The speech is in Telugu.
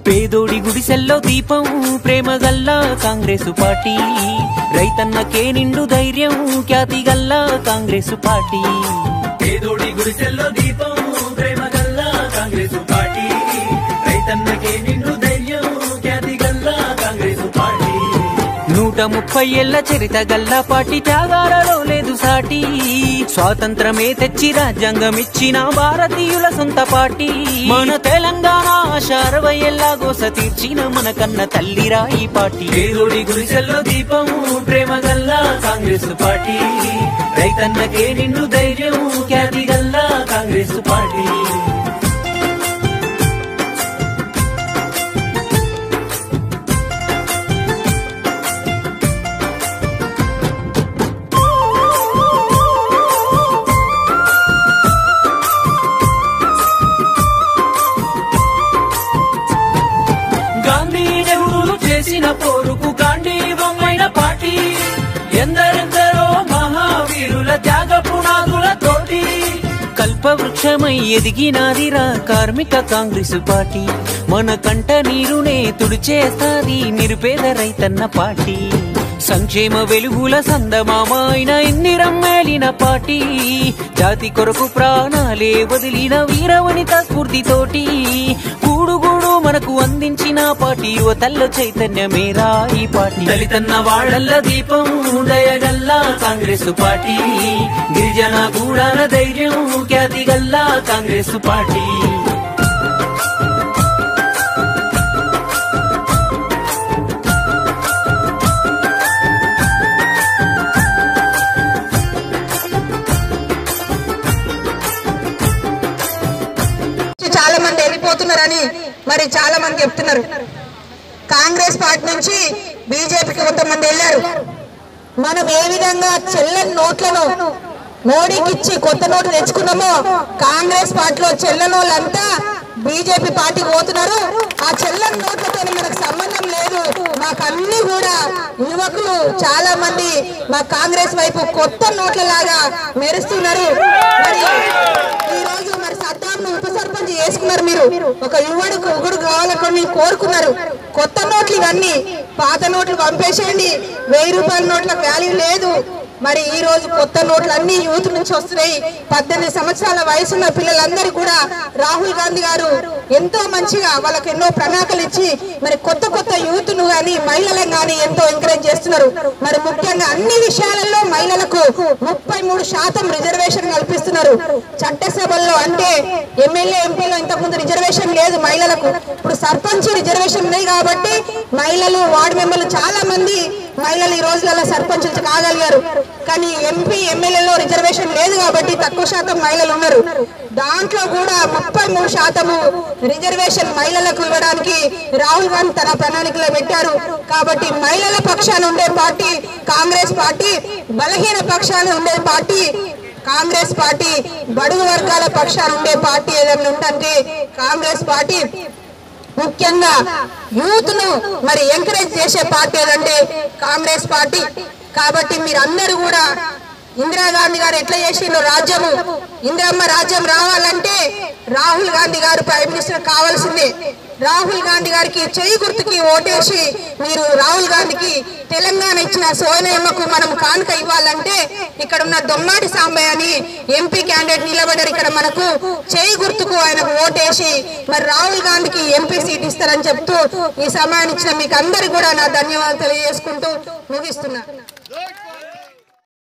పేదోడి గుడిసెల్లో దీపం ప్రేమ గల్లా కాంగ్రెసు పార్టీ రైతన్నకే నిండు ధైర్యం ఖ్యాతి గల్లా కాంగ్రెసు పార్టీ పేదోడి గుడిసెల్లో దీపం ప్రేమ గల్లా కాంగ్రెసు పార్టీ రైతన్నకే నిండు ధైర్యం ఖ్యాతి గల్లా కాంగ్రెసు పార్టీ నూట ముప్పై ఏళ్ల చరిత గల్లా పార్టీ త్యాగాలలో లేదు సాటి స్వాతంత్రమే తెచ్చి రాజ్యాంగం ఇచ్చిన భారతీయుల సొంత పార్టీ మన తెలంగాణ ఆశ అరవై ఏళ్ళ గోస తీర్చిన మన కన్న తల్లిరా ఈ పార్టీ పేదోడి గుడిసెల్లో దీపం ప్రేమ గల్లా కాంగ్రెస్ పార్టీ రైతన్నకే నిండు ధైర్యం ఖ్యాతి గల్లా కాంగ్రెస్ పార్టీ గాంధీ నెహ్రూలు చేసిన పోరుకు గాంధీవమైన పార్టీ ఎందరెందరో మహావీరుల త్యాగ పునాదులతోటి కల్పవృక్షమై ఎదిగినాదిరా కార్మిక కాంగ్రెస్ పార్టీ మన కంట నీరునే తుడిచేస్తాది నిరుపేద రైతన్న పార్టీ సంక్షేమ వెలుగుల సందమామ అయిన ఇందిరమ్మేలిన పార్టీ జాతి కొరకు ప్రాణాలే వదిలిన వీరవనిత స్ఫూర్తితోటి గూడు గూడు మనకు అందించిన పార్టీ యువతల్లో చైతన్యమేరా ఈ పార్టీ దళితన్న వాళ్ళల్ల దీపం దయగల్లా కాంగ్రెస్ పార్టీ గిరిజన గూడాల ధైర్యం ఖ్యాతి గల్లా కాంగ్రెస్ పార్టీ చాలా మంది వెళ్ళిపోతున్నారని మరి చాలా మంది చెప్తున్నారు కాంగ్రెస్ పార్టీ నుంచి బీజేపీకి కొంతమంది వెళ్ళారు మనం ఏ విధంగా చెల్లని నోట్లను మోడీకి ఇచ్చి కొత్త నోట్లు తెచ్చుకున్నామో కాంగ్రెస్ పార్టీలో చెల్లని వాళ్ళంతా బీజేపీ పార్టీకి పోతున్నారు ఆ చెల్లని నోట్లతో మనకు సంబంధం లేదు మాకు అన్ని కూడా యువకులు చాలా మంది మా కాంగ్రెస్ వైపు కొత్త నోట్ల లాగా మెరుస్తున్నారు మరి ఈ రోజు మరి సద్దాం ఉప సర్పంచ్ చేసుకున్నారు మీరు ఒక యువడుకు ఉగుడు కావాలని కోరుకున్నారు కొత్త నోట్లు ఇవన్నీ పాత నోట్లు పంపేసేయండి వెయ్యి రూపాయల నోట్లకు వాల్యూ లేదు మరి ఈ రోజు కొత్త నోట్లు అన్ని యూత్ నుంచి వస్తున్నాయి పద్దెనిమిది సంవత్సరాల వయసున్న పిల్లలందరూ కూడా రాహుల్ గాంధీ గారు ఎంతో మంచిగా వాళ్ళకి ఎన్నో ప్రణాళికలు ఇచ్చి మరి కొత్త కొత్త యూత్ ను గాని మహిళలను గాని ఎంతో ఎంకరేజ్ చేస్తున్నారు మరి ముఖ్యంగా అన్ని విషయాలలో మహిళలకు ముప్పై మూడు శాతం రిజర్వేషన్ కల్పిస్తున్నారు చట్టసభల్లో అంటే ఎమ్మెల్యే ఎంపీలో ఇంతకుముందు రిజర్వేషన్ లేదు మహిళలకు ఇప్పుడు సర్పంచ్ రిజర్వేషన్ ఉన్నాయి కాబట్టి మహిళలు వార్డు మెంబర్లు చాలా మంది మహిళలు ఈ రోజులలో సర్పంచులు కాగలిగారు కానీ ఎంపీ ఎమ్మెల్యేలో రిజర్వేషన్ లేదు కాబట్టి తక్కువ శాతం మహిళలు ఉన్నారు దాంట్లో కూడా ముప్పై మూడు శాతము రిజర్వేషన్ మహిళలకు ఇవ్వడానికి రాహుల్ గాంధీ తన ప్రణాళికలో పెట్టారు కాబట్టి మహిళల పక్షాన ఉండే పార్టీ కాంగ్రెస్ పార్టీ బలహీన పక్షాన ఉండే పార్టీ కాంగ్రెస్ పార్టీ బడుగు వర్గాల పక్షాన ఉండే పార్టీ ఏదైనా ఉందంటే కాంగ్రెస్ పార్టీ ముఖ్యంగా యూత్ ను మరి ఎంకరేజ్ చేసే పార్టీ ఏదంటే కాంగ్రెస్ పార్టీ కాబట్టి మీరందరూ కూడా ఇందిరాగాంధీ గారు ఎట్లా చేసిండ్రు రాజ్యము ఇందిరమ్మ రాజ్యం రావాలంటే రాహుల్ గాంధీ గారు ప్రైమ్ మినిస్టర్ కావాల్సిందే రాహుల్ గాంధీ గారికి చేయి గుర్తుకి ఓటేసి మీరు రాహుల్ గాంధీకి తెలంగాణ ఇచ్చిన సోనయమ్మకు మనం కానుక ఇవ్వాలంటే ఇక్కడ ఉన్న దొమ్మాటి సాంబయ్య అని ఎంపీ క్యాండిడేట్ నిలబడ్డారు ఇక్కడ మనకు చేయి గుర్తుకు ఆయనకు ఓటేసి మరి రాహుల్ గాంధీకి ఎంపీ సీట్ ఇస్తారని చెప్తూ ఈ సమయాన్ని ఇచ్చిన మీకు అందరికి కూడా నా ధన్యవాదాలు తెలియజేసుకుంటూ ముగిస్తున్నా